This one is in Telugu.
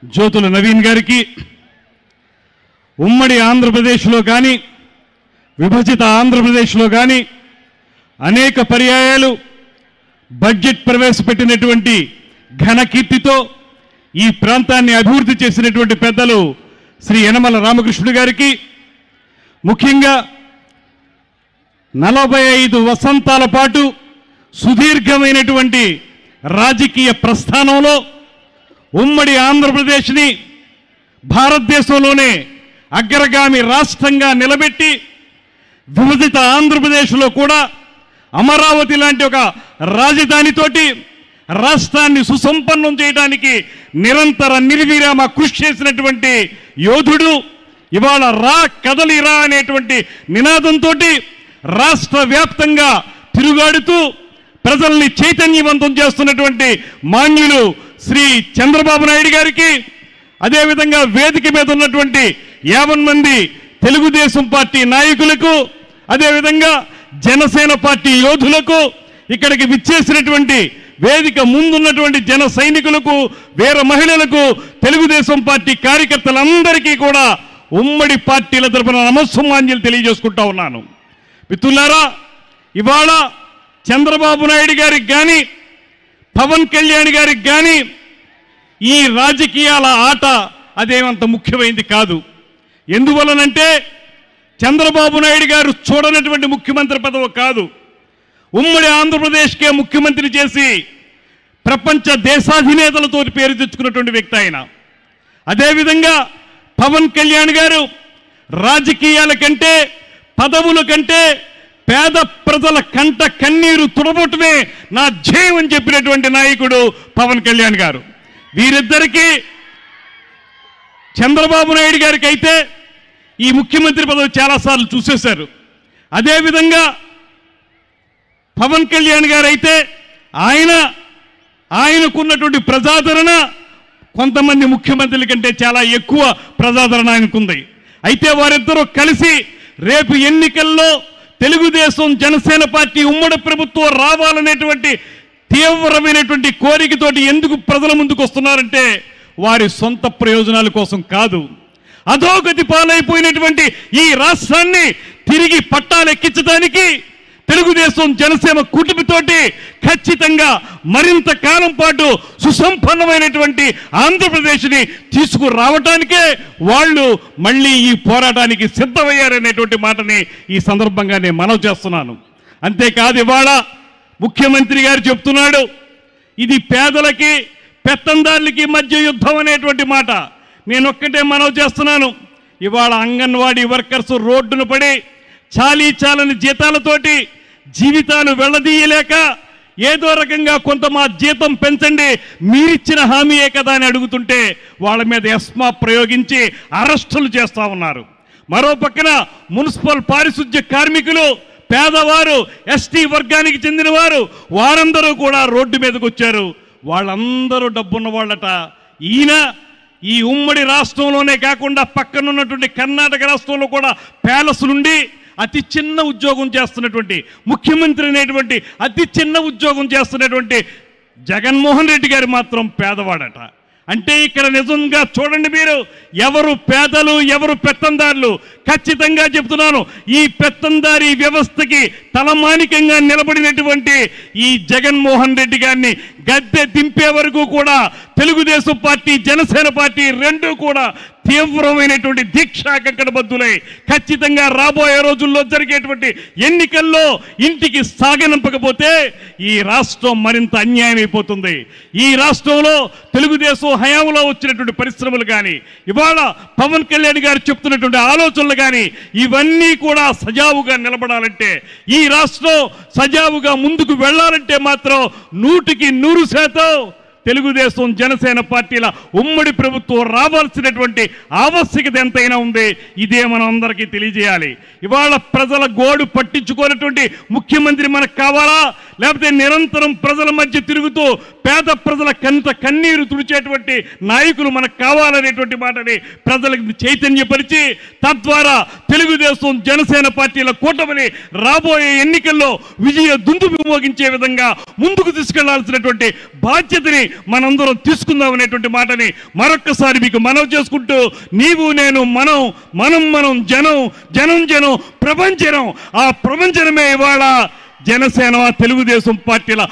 జ్యోతుల నవీన్ గారికి ఉమ్మడి ఆంధ్రప్రదేశ్లో కానీ విభజిత ఆంధ్రప్రదేశ్లో కానీ అనేక పర్యాయాలు బడ్జెట్ ప్రవేశపెట్టినటువంటి ఘనకీర్తితో ఈ ప్రాంతాన్ని అభివృద్ధి చేసినటువంటి పెద్దలు శ్రీ యనమల రామకృష్ణుడు గారికి ముఖ్యంగా నలభై ఐదు వసంతాల పాటు సుదీర్ఘమైనటువంటి రాజకీయ ప్రస్థానంలో ఉమ్మడి ఆంధ్రప్రదేశ్ని భారతదేశంలోనే అగ్రగామి రాష్ట్రంగా నిలబెట్టి విభజిత ఆంధ్రప్రదేశ్లో కూడా అమరావతి లాంటి ఒక రాజధానితోటి రాష్ట్రాన్ని సుసంపన్నం చేయడానికి నిరంతర నిర్విరామ కృషి చేసినటువంటి యోధుడు ఇవాళ రా కదలి రా అనేటువంటి నినాదంతో రాష్ట్ర వ్యాప్తంగా తిరుగాడుతూ ప్రజల్ని చైతన్యవంతం చేస్తున్నటువంటి మాన్యులు శ్రీ చంద్రబాబు నాయుడు గారికి అదేవిధంగా వేదిక మీద ఉన్నటువంటి యావన్ మంది తెలుగుదేశం పార్టీ నాయకులకు అదేవిధంగా జనసేన పార్టీ యోధులకు ఇక్కడికి విచ్చేసినటువంటి వేదిక ముందున్నటువంటి జన సైనికులకు వీర మహిళలకు తెలుగుదేశం పార్టీ కార్యకర్తలందరికీ కూడా ఉమ్మడి పార్టీల తరపున నమస్సుమాంజలు తెలియజేసుకుంటా ఉన్నాను మిత్రులారా ఇవాళ చంద్రబాబు నాయుడు గారికి కానీ పవన్ కళ్యాణ్ గారికి కానీ ఈ రాజకీయాల ఆట అదేమంత ముఖ్యమైనది కాదు ఎందువలనంటే చంద్రబాబు నాయుడు గారు చూడనటువంటి ముఖ్యమంత్రి పదవి కాదు ఉమ్మడి ఆంధ్రప్రదేశ్కే ముఖ్యమంత్రి చేసి ప్రపంచ దేశాధినేతలతో పేరు తెచ్చుకున్నటువంటి వ్యక్తి ఆయన అదేవిధంగా పవన్ కళ్యాణ్ గారు రాజకీయాల కంటే పదవుల కంటే పేద ప్రజల కంట కన్నీరు తుడబొట్టమే నా ధ్యేయం అని చెప్పినటువంటి నాయకుడు పవన్ కళ్యాణ్ గారు వీరిద్దరికీ చంద్రబాబు నాయుడు గారికి అయితే ఈ ముఖ్యమంత్రి పదవి చాలాసార్లు చూసేశారు అదేవిధంగా పవన్ కళ్యాణ్ గారు అయితే ఆయన ఆయనకున్నటువంటి ప్రజాదరణ కొంతమంది ముఖ్యమంత్రుల కంటే చాలా ఎక్కువ ప్రజాదరణ ఆయనకుంది అయితే వారిద్దరూ కలిసి రేపు ఎన్నికల్లో తెలుగుదేశం జనసేన పార్టీ ఉమ్మడి ప్రభుత్వం రావాలనేటువంటి తీవ్రమైనటువంటి కోరికతోటి ఎందుకు ప్రజల ముందుకు వస్తున్నారంటే వారి సొంత ప్రయోజనాల కోసం కాదు అధోగతి పాలైపోయినటువంటి ఈ రాష్ట్రాన్ని తిరిగి పట్టాలెక్కించడానికి తెలుగుదేశం జనసేన కుటుంబతోటి ఖచ్చితంగా మరింత కాలం పాటు సుసంపన్నమైనటువంటి ఆంధ్రప్రదేశ్ని తీసుకురావటానికే వాళ్ళు మళ్ళీ ఈ పోరాటానికి సిద్ధమయ్యారనేటువంటి మాటని ఈ సందర్భంగా నేను మనవి చేస్తున్నాను అంతేకాదు ఇవాళ ముఖ్యమంత్రి గారు చెప్తున్నాడు ఇది పేదలకి పెత్తందారులకి మధ్య యుద్ధం అనేటువంటి మాట నేను ఒక్కటే మనవి చేస్తున్నాను ఇవాళ అంగన్వాడీ వర్కర్స్ రోడ్డును పడి చాలీ చాలని జీతాలతోటి జీవితాలు వెళ్ళదీయలేక ఏదో రకంగా కొంత మా జీతం పెంచండి మీరిచ్చిన హామీయే కదా అని అడుగుతుంటే వాళ్ళ మీద ఎస్మా ప్రయోగించి అరెస్టులు చేస్తా ఉన్నారు మరో పక్కన మున్సిపల్ పారిశుద్ధ్య కార్మికులు పేదవారు ఎస్టీ వర్గానికి చెందిన వారు వారందరూ కూడా రోడ్డు మీదకి వచ్చారు వాళ్ళందరూ డబ్బున్న వాళ్ళట ఈయన ఈ ఉమ్మడి రాష్ట్రంలోనే కాకుండా పక్కనున్నటువంటి కర్ణాటక రాష్ట్రంలో కూడా ప్యాలెస్ నుండి అతి చిన్న ఉద్యోగం చేస్తున్నటువంటి ముఖ్యమంత్రి అనేటువంటి అతి చిన్న ఉద్యోగం చేస్తున్నటువంటి జగన్మోహన్ రెడ్డి గారు మాత్రం పేదవాడట అంటే ఇక్కడ నిజంగా చూడండి మీరు ఎవరు పేదలు ఎవరు పెత్తందారులు ఖచ్చితంగా చెప్తున్నాను ఈ పెత్తందారి వ్యవస్థకి తలమానికంగా నిలబడినటువంటి ఈ జగన్మోహన్ రెడ్డి గారిని గద్దె దింపే వరకు కూడా తెలుగుదేశం పార్టీ జనసేన పార్టీ రెండు కూడా తీవ్రమైనటువంటి దీక్షా కంకణబద్దులై ఖచ్చితంగా రాబోయే రోజుల్లో జరిగేటువంటి ఎన్నికల్లో ఇంటికి సాగనంపకపోతే ఈ రాష్ట్రం మరింత అన్యాయం అయిపోతుంది ఈ రాష్ట్రంలో తెలుగుదేశం హయాంలో వచ్చినటువంటి పరిశ్రమలు కానీ ఇవాళ పవన్ కళ్యాణ్ గారు చెప్తున్నటువంటి ఆలోచనలు కానీ ఇవన్నీ కూడా సజావుగా నిలబడాలంటే ఈ రాష్ట్రం సజావుగా ముందుకు వెళ్ళాలంటే మాత్రం నూటికి నూరు శాతం తెలుగుదేశం జనసేన పార్టీల ఉమ్మడి ప్రభుత్వం రావాల్సినటువంటి ఆవశ్యకత ఎంతైనా ఉంది ఇదే మనం అందరికీ తెలియజేయాలి ఇవాళ ప్రజల గోడు పట్టించుకోనటువంటి ముఖ్యమంత్రి మనకు కావాలా లేకపోతే నిరంతరం ప్రజల మధ్య తిరుగుతూ పేద ప్రజల కంత కన్నీరు తుడిచేటువంటి నాయకులు మనకు కావాలనేటువంటి మాటని ప్రజలకు చైతన్యపరిచి తద్వారా తెలుగుదేశం జనసేన పార్టీల కూటమిని రాబోయే ఎన్నికల్లో విజయ దుందుబి మోగించే విధంగా ముందుకు తీసుకెళ్లాల్సినటువంటి బాధ్యతని మనందరం తీసుకుందాం అనేటువంటి మాటని మరొక్కసారి మీకు మనవి చేసుకుంటూ నీవు నేను మనం మనం మనం జనం జనం జనం ప్రపంచనం ఆ ప్రపంచనమే ఇవాళ జనసేన తెలుగుదేశం పార్టీల